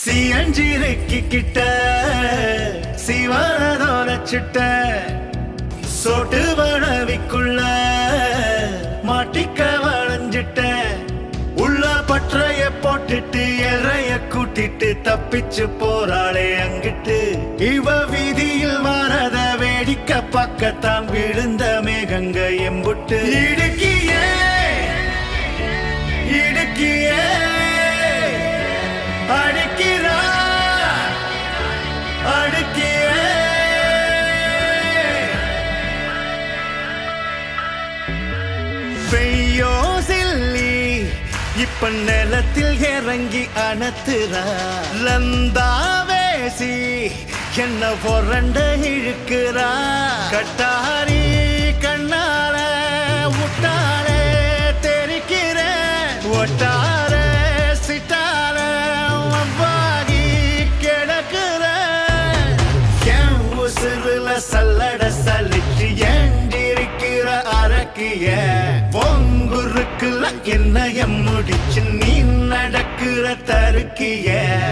சியஞ்சிருக்கிட்ட சிவனதோல சிட்ட சொட்டு வளவிக்குள்ள மாட்டிக்க வளைஞ்சிட்ட உள்ள பற்றைய போட்டுட்டு எறைய கூட்டிட்டு தப்பிச்சு போறாளே அங்கிட்டு இவ வீதியில் வரத வேடிக்கை பக்கத்தான் விழுந்த மேகங்க எம்புட்டு இடுக்கியே இடுக்கியே அடிக்கிறா அடுக்கியே பெய்யோ சில்லி இப்ப நிலத்தில் இறங்கி அணத்துறா லந்தாவேசி என்ன பொறண்ட இழுக்கிறா கட்டாரி கண்ணால முட்டால தெரிக்கிற ஒட்டார சிட்டால வவ்வாகி கிடக்குற என் உசுருல சல்லட சலிச்சு ஏண்டிருக்கிற அரக்கிய பொங்குருக்குல என்னைய முடிச்சு நீ நடக்கிற தருக்கிய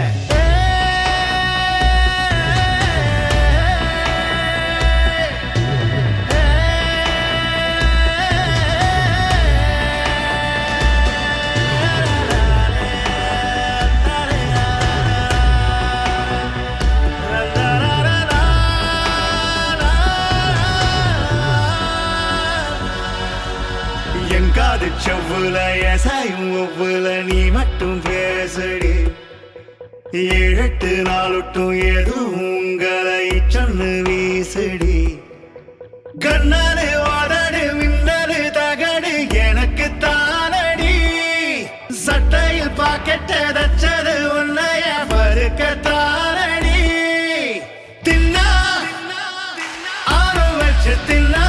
எங்காது செவ்வுல எசாயும் ஒவ்வொல நீ மட்டும் பேசடி ஏழெட்டு நாளொட்டும் எதுவும் உங்களை சொன்னு வீசடி கண்ணாடு வாடாடு மின்னலு தகடு எனக்கு தானடி சட்டையில் பாக்கெட்ட தச்சது உன்னைய பருக்க தானடி தின்னா ஆறு வச்சு தின்னா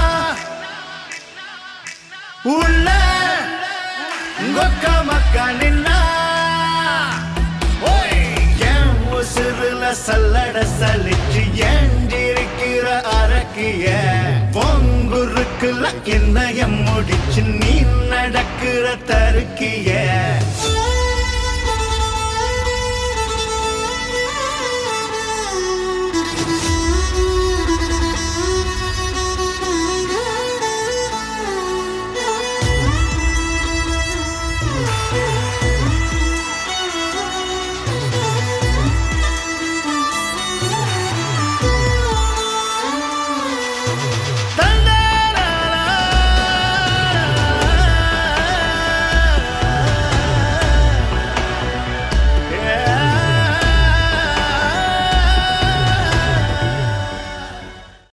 உள்ள கொக்க மக்கா நின்னா ஓய், என் உசுருல சல்லட சலிச்சு ஏண்டிருக்கிற அரக்கிய பொங்குருக்குல என்னைய முடிச்சு நீ நடக்கிற தருக்கிய